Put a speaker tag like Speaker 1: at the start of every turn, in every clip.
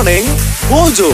Speaker 1: Morning Mojo.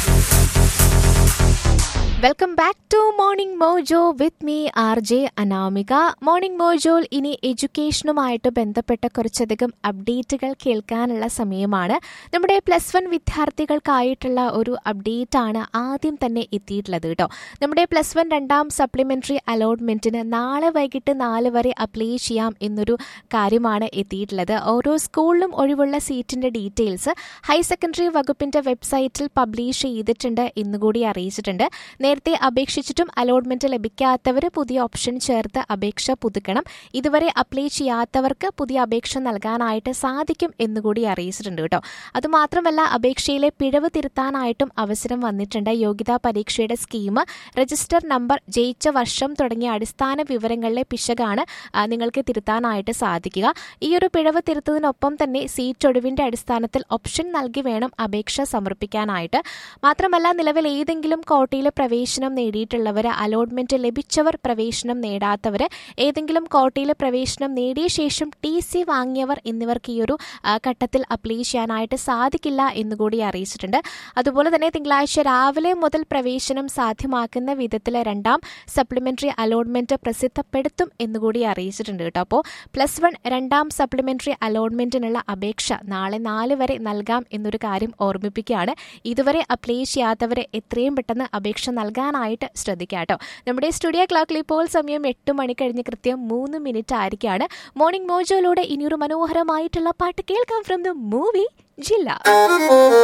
Speaker 2: Welcome back to morning mojo with me R J Anamika morning മോജോയിൽ ഇനി എഡ്യൂക്കേഷനുമായിട്ട് ബന്ധപ്പെട്ട കുറച്ചധികം അപ്ഡേറ്റുകൾ കേൾക്കാനുള്ള സമയമാണ് നമ്മുടെ പ്ലസ് വൺ വിദ്യാർത്ഥികൾക്കായിട്ടുള്ള ഒരു അപ്ഡേറ്റ് ആണ് ആദ്യം തന്നെ എത്തിയിട്ടുള്ളത് കേട്ടോ നമ്മുടെ പ്ലസ് വൺ രണ്ടാം സപ്ലിമെന്ററി അലോട്ട്മെന്റിന് നാളെ വൈകിട്ട് നാല് വരെ അപ്ലൈ ചെയ്യാം എന്നൊരു കാര്യമാണ് എത്തിയിട്ടുള്ളത് ഓരോ സ്കൂളിലും ഒഴിവുള്ള സീറ്റിന്റെ ഡീറ്റെയിൽസ് ഹയർ സെക്കൻഡറി വകുപ്പിന്റെ വെബ്സൈറ്റിൽ പബ്ലിഷ് ചെയ്തിട്ടുണ്ട് എന്നുകൂടി അറിയിച്ചിട്ടുണ്ട് നേരത്തെ അപേക്ഷിച്ചിട്ടും അലോട്ട്മെന്റ് ലഭിക്കാത്തവർ പുതിയ ഓപ്ഷൻ ചേർത്ത് അപേക്ഷ പുതുക്കണം ഇതുവരെ അപ്ലൈ ചെയ്യാത്തവർക്ക് പുതിയ അപേക്ഷ നൽകാനായിട്ട് സാധിക്കും എന്നുകൂടി അറിയിച്ചിട്ടുണ്ട് കേട്ടോ അതുമാത്രമല്ല അപേക്ഷയിലെ പിഴവ് തിരുത്താനായിട്ടും അവസരം വന്നിട്ടുണ്ട് യോഗ്യതാ പരീക്ഷയുടെ സ്കീം രജിസ്റ്റർ നമ്പർ ജയിച്ച വർഷം തുടങ്ങിയ അടിസ്ഥാന വിവരങ്ങളിലെ പിശകാണ് ആ, നിങ്ങൾക്ക് തിരുത്താനായിട്ട് സാധിക്കുക ഈ ഒരു പിഴവ് തിരുത്തതിനൊപ്പം തന്നെ സീറ്റ് ഒഴിവിന്റെ അടിസ്ഥാനത്തിൽ ഓപ്ഷൻ നൽകി വേണം അപേക്ഷ സമർപ്പിക്കാനായിട്ട് മാത്രമല്ല നിലവിൽ ഏതെങ്കിലും കോട്ടയിൽ പ്രവേശനം നേടിയിട്ടുള്ളവർ അലോട്ട്മെന്റ് ലഭിച്ചവർ പ്രവേശനം നേടാത്തവർ ഏതെങ്കിലും കോട്ടയിൽ പ്രവേശനം നേടിയ ശേഷം ടി സി വാങ്ങിയവർ എന്നിവർക്ക് ഈ ഒരു ആ, ഘട്ടത്തിൽ അപ്ലൈ ചെയ്യാനായിട്ട് സാധിക്കില്ല എന്നുകൂടി അറിയിച്ചിട്ടുണ്ട് അതുപോലെ തന്നെ തിങ്കളാഴ്ച രാവിലെ മുതൽ പ്രവേശനം സാധ്യമാക്കുന്ന വിധത്തിൽ രണ്ടാം സപ്ലിമെന്ററി അലോട്ട്മെന്റ് പ്രസിദ്ധപ്പെടുത്തും എന്നുകൂടി അറിയിച്ചിട്ടുണ്ട് കേട്ടോ അപ്പോൾ പ്ലസ് വൺ രണ്ടാം സപ്ലിമെന്ററി അലോട്ട്മെന്റിനുള്ള അപേക്ഷ നാളെ നാല് വരെ നൽകാം എന്നൊരു കാര്യം ഓർമ്മിപ്പിക്കുകയാണ് ഇതുവരെ അപ്ലൈ ചെയ്യാത്തവരെ എത്രയും പെട്ടെന്ന് അപേക്ഷ നൽകാനായിട്ട് ശ്രദ്ധിക്കുക കേട്ടോ നമ്മുടെ സ്റ്റുഡിയോ ക്ലോക്കിൽ ഇപ്പോൾ സമയം എട്ട് മണി കഴിഞ്ഞ് കൃത്യം മൂന്ന് മിനിറ്റ് ആയിരിക്കാണ് മോർണിംഗ് മോജോയിലൂടെ ഇനിയൊരു മനോഹരമായിട്ടുള്ള പാട്ട് കേൾക്കാം ഫ്രം ദ മൂവി ജില്ല